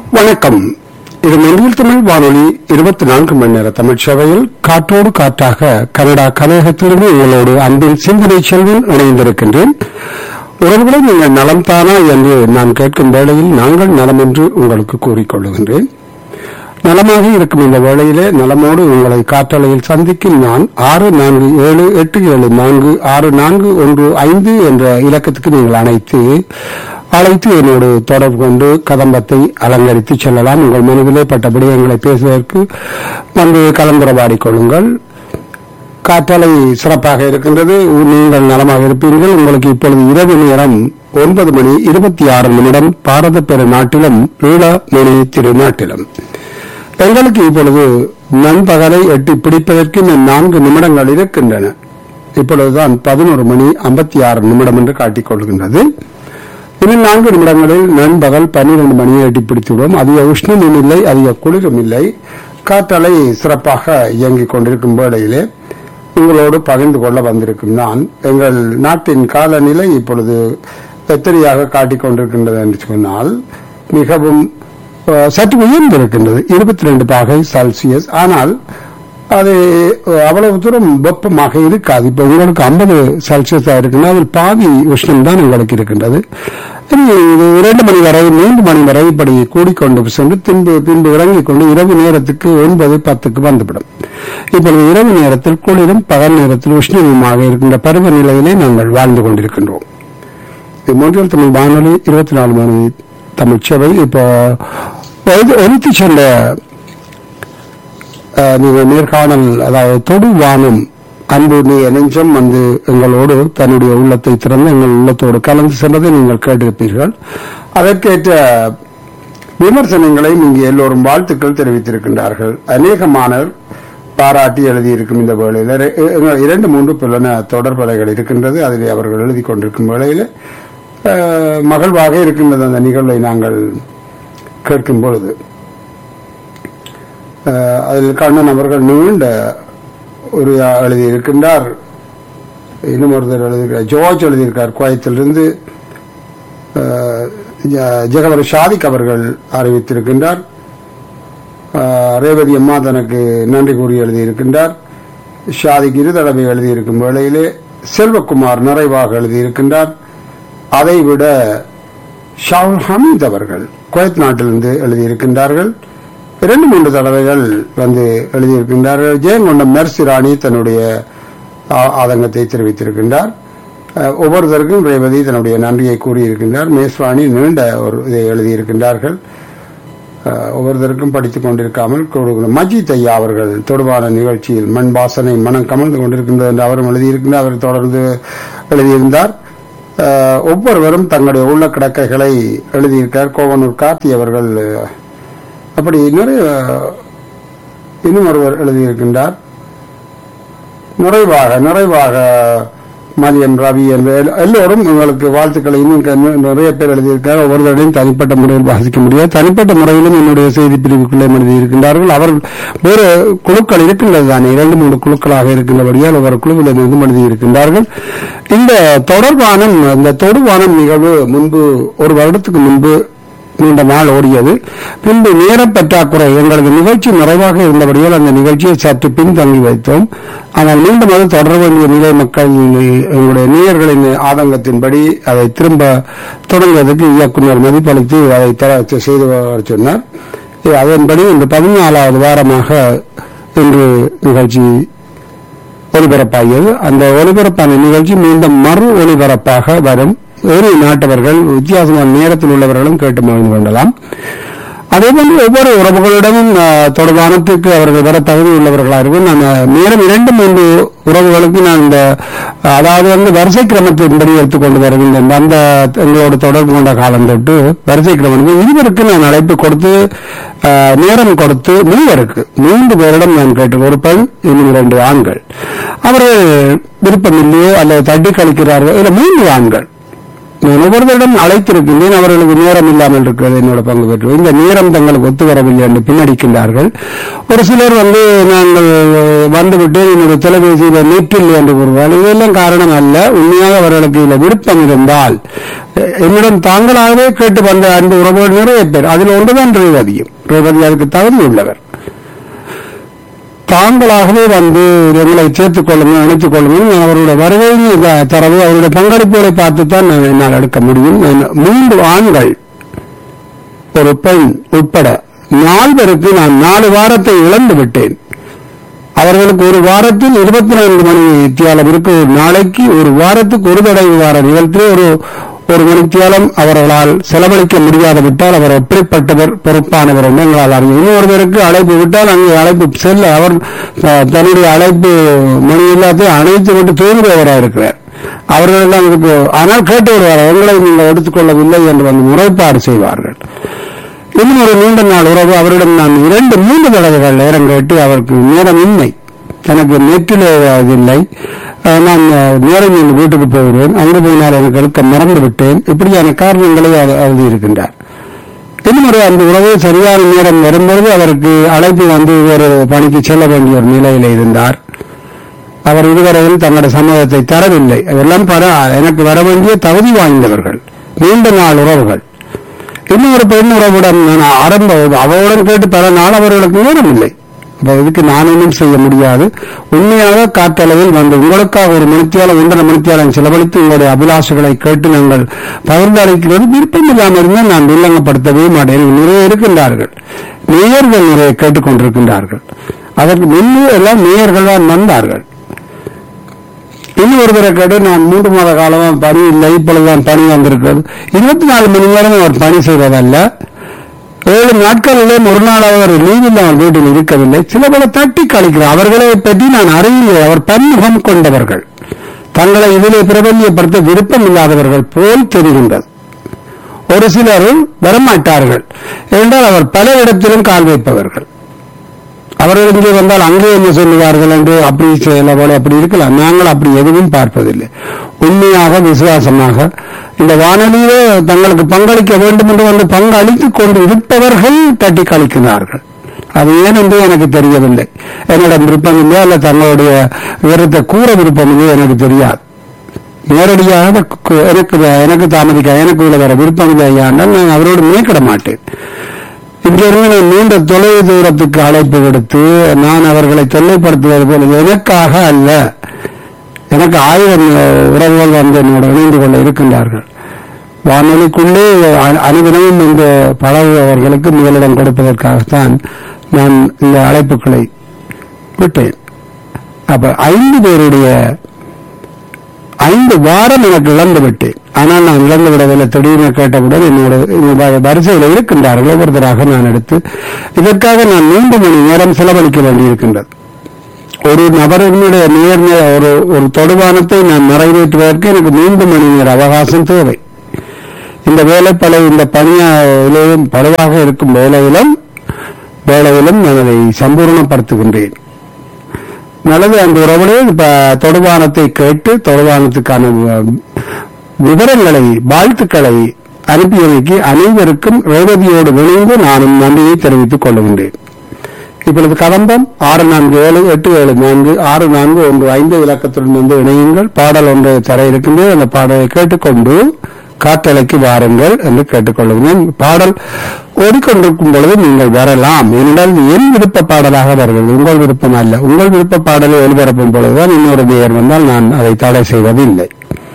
வணக்கம் இது மொழியில் தமிழ் வானொலி இருபத்தி நான்கு மணி நேர தமிழ் சேவையில் காற்றோடு காற்றாக கனடா கலையகத்திலிருந்து உங்களோடு அன்பின் சிந்தனை செல்வன் இணைந்திருக்கின்றேன் உறவுகளை நீங்கள் நலம் தானா என்று நான் கேட்கும் வேளையில் நாங்கள் நலம் என்று உங்களுக்கு கூறிக்கொள்ளுகின்றேன் நலமாக இருக்கும் இந்த வேளையிலே நலமோடு உங்களை காற்றலையில் சந்திக்கும் நான் ஆறு நான்கு ஏழு எட்டு ஏழு நான்கு ஆறு நான்கு ஒன்று ஐந்து என்ற இலக்கத்துக்கு நீங்கள் அழைத்து அழைத்து என்னோடு தொடர்பு கொண்டு கதம்பத்தை அலங்கரித்து செல்லலாம் உங்கள் மனதிலே பட்ட விடயங்களை பேசுவதற்கு வந்து கலந்துரவாடிக் கொள்ளுங்கள் காற்றலை சிறப்பாக இருக்கின்றது நீங்கள் நலமாக இருப்பீர்கள் உங்களுக்கு இப்பொழுது இரவு நேரம் ஒன்பது மணி இருபத்தி ஆறு நிமிடம் பாரத பெரு நாட்டிலும் ஈழ மொழி திருநாட்டிலும் எங்களுக்கு இப்பொழுது நண்பகலை எட்டி பிடிப்பதற்கு இன்னும் நான்கு நிமிடங்கள் இருக்கின்றன இப்பொழுதுதான் பதினோரு மணி ஐம்பத்தி ஆறு நிமிடம் என்று காட்டிக் கொள்கின்றது இன்னும் நான்கு நிமிடங்களில் நண்பகல் பன்னிரண்டு மணியை எட்டி பிடித்துவிடும் அதிக உஷ்ணமும் இல்லை அதிக குளிரும் இல்லை காற்றலை சிறப்பாக இயங்கிக் கொண்டிருக்கும் வேளையிலே உங்களோடு பகிர்ந்து கொள்ள வந்திருக்கும் நான் எங்கள் நாட்டின் காலநிலை இப்பொழுது எத்தனையாக காட்டிக் கொண்டிருக்கின்றது என்று சொன்னால் மிகவும் அஹ், சற்று உயர்ந்திருக்கின்றது இருபத்தி ரெண்டு பாகை செல்சியஸ் ஆனால் அது அஹ், அவ்வளவு தூரம் வெப்பமாக இருக்காது இப்ப உங்களுக்கு ஐம்பது செல்சியஸா இருக்குன்னா அதில் பாதி உஷ்ணம் தான் உங்களுக்கு இருக்கின்றது இது இரண்டு மணி வரை மூன்று மணி வரை இப்படி கூடிக்கொண்டு சென்று பின்பு பின்பு இறங்கிக் கொண்டு இரவு நேரத்துக்கு ஒன்பது பத்துக்கு வந்துவிடும் இப்பொழுது இரவு நேரத்தில் குளிரும் பகல் நேரத்தில் உஷ்ணமுமாக இருக்கின்ற பருவநிலையிலே நாங்கள் வாழ்ந்து கொண்டிருக்கின்றோம் இது மூன்றில் தமிழ் வானொலி இருபத்தி நாலு மணி தமிழ் சேவை இப்போ ஒலித்து சென்ற அஹ், நீங்கள் நேர்காணல் அதாவது தொடு வானம் அன்பு நீ நெஞ்சம் வந்து எங்களோடு தன்னுடைய உள்ளத்தை திறந்து எங்கள் உள்ளத்தோடு கலந்து சென்றதை நீங்கள் கேட்டிருப்பீர்கள் அதற்கேற்ற விமர்சனங்களையும் இங்கு எல்லோரும் வாழ்த்துக்கள் தெரிவித்திருக்கின்றார்கள் அநேகமானவர் பாராட்டி எழுதியிருக்கும் இந்த வேளையில் இர- இர- இரண்டு மூன்று புலன தொடர்பலைகள் இருக்கின்றது அதில் அவர்கள் எழுதி கொண்டிருக்கும் வேளையில் அஹ், மகிழ்வாக இருக்கின்றது அந்த நிகழ்வை நாங்கள் கேட்கும் பொழுது அஹ், அதில் கண்ணன் அவர்கள் நீண்ட ஒரு எழுதியிருக்கின்றார் இன்னும் ஒருத்தர் எழுதியிருக்கார் ஜோர்ஜ் எழுதியிருக்கார் குவைத்திலிருந்து அஹ், ஜ- ஜெகவர் ஷாதிக் அவர்கள் அறிவித்திருக்கின்றார் அஹ், ரேவதி அம்மா தனக்கு நன்றி கூறி எழுதியிருக்கின்றார் ஷாதிக் இரு தடவை எழுதியிருக்கும் வேளையிலே செல்வகுமார் நிறைவாக எழுதியிருக்கின்றார் அதைவிட ஷாவுல் ஹமீத் அவர்கள் குவைத் நாட்டிலிருந்து எழுதியிருக்கின்றார்கள் இரண்டு மூன்று தடவைகள் வந்து எழுதியிருக்கின்றார்கள் ஜெயங்கொண்டம் மெர்சி ராணி தன்னுடைய ஆ- ஆதங்கத்தை தெரிவித்திருக்கின்றார் அஹ், ஒவ்வொருத்தருக்கும் ரேவதி தன்னுடைய நன்றியை கூறியிருக்கின்றார் மேஸ்வாணி நீண்ட ஒரு இதை எழுதியிருக்கின்றார்கள் அஹ், ஒவ்வொருத்தருக்கும் படித்துக் கொண்டிருக்காமல் கொடுக்கணும். மஜித் ஐயா அவர்கள் தொடுவான நிகழ்ச்சியில் மண் வாசனை மனம் கமழ்ந்து கொண்டிருக்கின்றது என்று அவரும் எழுதியிருக்கின்றார் அவர் தொடர்ந்து எழுதியிருந்தார் அஹ், ஒவ்வொருவரும் தங்களுடைய உள்ள கிடக்கைகளை எழுதியிருக்கார் கோவனூர் கார்த்தி அவர்கள் அஹ், அப்படி நிறைய இன்னும் ஒருவர் எழுதியிருக்கின்றார் நிறைவாக நிறைவாக மதியம் ரவி என்ற எல்- எல்லோரும் உங்களுக்கு வாழ்த்துக்களை இன்னும் க- இன்னும் நிறைய பேர் எழுதியிருக்கார் ஒவ்வொருவரையும் தனிப்பட்ட முறையில் வாசிக்க முடியாது தனிப்பட்ட முறையிலும் என்னுடைய செய்தி பிரிவுக்குள்ளே எழுதியிருக்கின்றார்கள் அவர்கள் வேறு குழுக்கள் இருக்கின்றது தானே இரண்டு மூன்று குழுக்களாக இருக்கின்றபடியால் ஒவ்வொரு குழுவில் இருந்து எழுதியிருக்கின்றார்கள் இந்த தொடர்பானம் இந்த தொடுவானம் நிகழ்வு முன்பு ஒரு வருடத்துக்கு முன்பு நீண்ட நாள் ஓடியது பின்பு நேர பற்றாக்குறை எங்களது நிகழ்ச்சி நிறைவாக இருந்தபடியால் அந்த நிகழ்ச்சியை சற்று பின்தங்கி வைத்தோம் ஆனால் மீண்டும் அது தொடர வேண்டிய நிலை மக்கள் எங்களுடைய நேயர்களின் ஆதங்கத்தின்படி அதை திரும்ப தொடங்குவதற்கு இயக்குனர் மதிப்பளித்து அதை தர- செய்து வர சொன்னார் இது அதன்படி இந்த பதினாலாவது வாரமாக இன்று நிகழ்ச்சி ஒலிபரப்பாகியது அந்த ஒலிபரப்பான நிகழ்ச்சி மீண்டும் மறு ஒலிபரப்பாக வரும் ஒரு நாட்டவர்கள் வித்தியாசமான நேரத்தில் உள்ளவர்களும் கேட்டு மகிழ்ந்து கொள்ளலாம் அதேபோன்று ஒவ்வொரு உறவுகளிடமும் அஹ், தொடர்பானத்துக்கு அவர்கள் வர தகுதி உள்ளவர்களாக இருக்கும் நான் அஹ், நேரம் இரண்டு மூன்று உறவுகளுக்கு நான் இந்த அஹ், அதாவது வந்து வரிசை கிரமத்தின்படி எடுத்துக்கொண்டு வருகின்றேன் அந்த எங்களோடு தொடர்பு கொண்ட காலம் தொட்டு வரிசை கிரமம் இருவருக்கு நான் அழைப்பு கொடுத்து அஹ், நேரம் கொடுத்து மூவருக்கு மூன்று பேரிடம் நான் கேட்டு ஒரு பெண் இன்னும் இரண்டு ஆண்கள் அவர்கள் விருப்பமில்லையோ அல்லது தட்டி கழிக்கிறார்களோ இல்லை மூன்று ஆண்கள் நான் ஒவ்வொருவரிடம் அழைத்திருக்கின்றேன் அவர்களுக்கு நேரம் இல்லாமல் இருக்கிறது என்னோட பங்கு பெற்று இந்த நேரம் தங்களுக்கு ஒத்து வரவில்லை என்று பின்னடிக்கின்றார்கள் ஒரு சிலர் வந்து நாங்கள் வந்துவிட்டு என்னுடைய தொலைபேசியில் நெற்றில்லை என்று கூறுவார்கள் இதெல்லாம் காரணம் அல்ல உண்மையாக அவர்களுக்கு இதில் விருப்பம் இருந்தால் அஹ், என்னிடம் தாங்களாகவே கேட்டு வந்த அன்பு உறவுகள் நிறைய பேர் அதில் ஒன்றுதான் ரேவதியும் ரேவதி அதுக்கு தகுதி உள்ளவர் தாங்களாகவே வந்து எங்களை சேர்த்துக் கொள்ளுங்கள் இணைத்துக் கொள்ளுங்கள் நான் அவருடைய வருகையின் இந்த தரவு அவருடைய பங்களிப்புகளை பார்த்துத்தான் நான் என்னால் எடுக்க முடியும் நான் மூன்று ஆண்கள் ஒரு பெண் உட்பட நால்வருக்கு நான் நாலு வாரத்தை இழந்து விட்டேன் அவர்களுக்கு ஒரு வாரத்தில் இருபத்தி நான்கு மணி தியாலம் இருக்கு ஒரு நாளைக்கு ஒரு வாரத்துக்கு ஒரு தடவை வார நிகழ்ச்சியில் ஒரு ஒரு மணித்தியாலம் அவர்களால் செலவழிக்க முடியாது விட்டால் அவர் எப்படிப்பட்டவர் பொறுப்பானவர் என்று எங்களால் அறியும் இன்னொருவருக்கு அழைப்பு விட்டால் அங்கே அழைப்பு செல்ல அவர் அஹ், தன்னுடைய அழைப்பு மணி எல்லாத்தையும் அணைத்து விட்டு தூங்குபவராக இருக்கிறார் அவர்கள் எல்லாம் இதுக்கு ஆனால் கேட்டு வருவார் எங்களை நீங்கள் எடுத்துக்கொள்ளவில்லை என்று வந்து முறைப்பாடு செய்வார்கள் இன்னும் ஒரு நீண்ட நாள் உறவு அவரிடம் நான் இரண்டு மூன்று தடவைகள் நேரம் கேட்டு அவருக்கு நேரம் இல்லை எனக்கு நெற்றிலே அது இல்லை அஹ் நான் அஹ், நேரம் என் வீட்டுக்கு போகிறேன் அங்கு போனால் எனக்கு எடுக்க மறந்து விட்டேன் இப்படியான காரணங்களை அவர் எழுதியிருக்கின்றார் இன்னும் ஒரு அந்த உறவு சரியான நேரம் வரும்பொழுது அவருக்கு அழைப்பு வந்து ஒரு பணிக்கு செல்ல வேண்டிய ஒரு நிலையில் இருந்தார் அவர் இதுவரையில் தங்களுடைய சம்மதத்தை தரவில்லை அதெல்லாம் பர எனக்கு வர வேண்டிய தகுதி வாய்ந்தவர்கள் நீண்ட நாள் உறவுகள் இன்னொரு பெண் உறவுடன் நான் ஆரம்ப அவருடன் கேட்டு பல நாள் அவர்களுக்கு நேரம் இல்லை அப்ப இதுக்கு நான் ஒன்றும் செய்ய முடியாது உண்மையாக காற்றளவில் வந்து உங்களுக்காக ஒரு மணித்தியாலம் ஒன்றரை மணித்தியாலம் செலவழித்து உங்களுடைய அபிலாஷைகளை கேட்டு நாங்கள் பகிர்ந்து அளிக்கிறது விருப்பம் இல்லாமல் இருந்தால் நான் வில்லங்கப்படுத்தவே மாட்டேன் நிறைய இருக்கின்றார்கள் நேயர்கள் நிறைய கேட்டுக்கொண்டிருக்கின்றார்கள் அதற்கு முன்னே எல்லாம் நேயர்கள் தான் வந்தார்கள் இன்னும் ஒரு தடவை கேட்டு நான் மூன்று மாத காலமா பணி இல்லை இப்பொழுதுதான் பணி வந்திருக்கிறது இருபத்தி நாலு மணி நேரம் அவர் பணி செய்வதல்ல ஏழு நாட்களிலே ஒரு நாள் அவர் லீவ் இல்லாமல் வீட்டில் இருக்கவில்லை சில பல தட்டி கழிக்கிறார் அவர்களை பற்றி நான் அறிவில்லை அவர் பன்முகம் கொண்டவர்கள் தங்களை இதிலே பிரபல்யப்படுத்த விருப்பம் இல்லாதவர்கள் போல் தெரிகின்றது ஒரு சிலர் வரமாட்டார்கள் என்றால் அவர் பல இடத்திலும் கால் வைப்பவர்கள் அவர்கள் இங்கே வந்தால் அங்கே என்ன சொல்லுவார்கள் என்று அப்படி செய்யல போல அப்படி இருக்கலாம் நாங்கள் அப்படி எதுவும் பார்ப்பதில்லை உண்மையாக விசுவாசமாக இந்த வானொலியிலே தங்களுக்கு பங்களிக்க வேண்டும் என்று வந்து பங்களித்துக் கொண்டு இருப்பவர்கள் தட்டி கழிக்கிறார்கள் அது ஏன் என்று எனக்கு தெரியவில்லை என்னிடம் விருப்பம் இல்லை அல்ல தங்களுடைய விவரத்தை கூற விருப்பம் இல்லை எனக்கு தெரியாது நேரடியாக கு- எனக்கு எனக்கு தாமதிக்க எனக்கு உள்ள வர விருப்பம் இல்லை ஐயாண்டால் நான் அவரோடு மேற்கிட மாட்டேன் இங்கிருந்து நான் நீண்ட தொலைவு தூரத்துக்கு அழைப்பு விடுத்து நான் அவர்களை தொல்லைப்படுத்துவது போல எனக்காக அல்ல எனக்கு ஆயிரம் அஹ், உறவுகள் வந்து என்னோடு இணைந்து கொள்ள இருக்கின்றார்கள் வானொலிக்குள்ளே அ- அனுதினமும் இந்த பழகுபவர்களுக்கு முதலிடம் கொடுப்பதற்காகத்தான் நான் இந்த அழைப்புகளை விட்டேன் அப்ப ஐந்து பேருடைய ஐந்து வாரம் எனக்கு இழந்து விட்டேன் ஆனால் நான் இழந்து விடவில்லை திடீர்னு கேட்டவுடன் என்னோட இந்த வரிசையில் இருக்கின்றார்கள் ஒவ்வொருத்தராக நான் எடுத்து இதற்காக நான் மூன்று மணி நேரம் செலவழிக்க வேண்டியிருக்கின்றது ஒரு நபரினுடைய நேர் ஒரு ஒரு தொடுவானத்தை நான் நிறைவேற்றுவதற்கு எனக்கு மூன்று மணி நேர அவகாசம் தேவை இந்த வேலை பல இந்த பணியிலும் பழுவாக இருக்கும் வேலையிலும் வேலையிலும் நான் அதை சம்பூர்ணப்படுத்துகின்றேன் நல்லது அந்த உறவுகளே இப்ப தொடுவானத்தை கேட்டு தொடுவானத்துக்கான அஹ், விவரங்களை வாழ்த்துக்களை அனுப்பியமைக்கு அனைவருக்கும் ரேவதியோடு இணைந்து நானும் நன்றியை தெரிவித்துக் கொள்கின்றேன் இப்பொழுது கதம்பம் ஆறு நான்கு ஏழு எட்டு ஏழு நான்கு ஆறு நான்கு ஒன்று ஐந்து இலக்கத்துடன் வந்து இணையுங்கள் பாடல் ஒன்று தர இருக்கின்றது அந்த பாடலை கேட்டுக்கொண்டு காற்றலைக்கு வாருங்கள் என்று கேட்டுக்கொள்கிறேன் பாடல் ஓடிக்கொண்டிருக்கும் பொழுது நீங்கள் வரலாம் ஏனென்றால் இது என் விருப்ப பாடலாக வருகிறது உங்கள் விருப்பம் அல்ல உங்கள் விருப்ப பாடலை ஒளிபரப்பும் பொழுதுதான் இன்னொரு பெயர் வந்தால் நான் அதை தடை செய்வதில்லை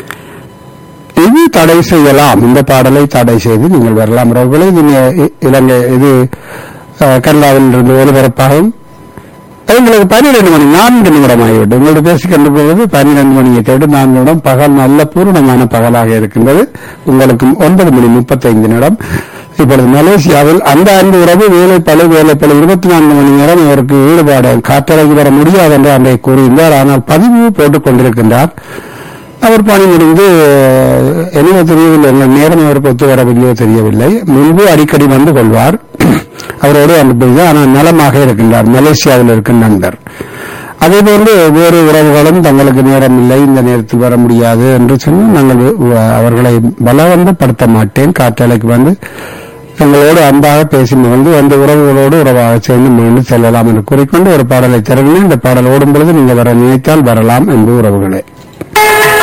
இது தடை செய்யலாம் இந்த பாடலை தடை செய்து நீங்கள் வரலாம் உறவுகளே இது இ- இலங்கை இது அஹ், கனடாவில் இருந்து ஒலிபரப்பாகும் எங்களுக்கு பன்னிரண்டு மணி நான்கு நிமிடம் ஆகிவிட்டு உங்களோட பேசிக்கொண்டு போவது பன்னிரண்டு மணியை தேடி நான்கு நிமிடம் பகல் நல்ல பூர்ணமான பகலாக இருக்கின்றது உங்களுக்கு ஒன்பது மணி முப்பத்தைந்து நிமிடம் இப்பொழுது மலேசியாவில் அந்த அன்பு உறவு வேலை பழு வேலை பழு இருபத்தி நான்கு மணி நேரம் அவருக்கு ஈடுபாடு காற்றலைக்கு வர முடியாது என்று அன்றை கூறியிருந்தார் ஆனால் பதிவு போட்டுக் கொண்டிருக்கின்றார் அவர் பணி முடிந்து என்ன தெரியவில்லை எங்கள் நேரம் அவருக்கு ஒத்து வரவில்லையோ தெரியவில்லை முன்பு அடிக்கடி வந்து கொள்வார் அவரோடு அனுப்பியது ஆனால் நலமாக இருக்கின்றார் மலேசியாவில் இருக்கும் நண்பர் அதே போன்று வேறு உறவுகளும் தங்களுக்கு நேரம் இல்லை இந்த நேரத்தில் வர முடியாது என்று சொல்லி நாங்கள் அஹ், அவர்களை பலவந்தப்படுத்த மாட்டேன் காற்றலைக்கு வந்து எங்களோடு அன்பாக பேசி மகிழ்ந்து அந்த உறவுகளோடு உறவாக சேர்ந்து மீண்டும் செல்லலாம் என்று கூறிக்கொண்டு ஒரு பாடலை திறந்து இந்த பாடல் ஓடும் பொழுது நீங்கள் வர நினைத்தால் வரலாம் என்று உறவுகளே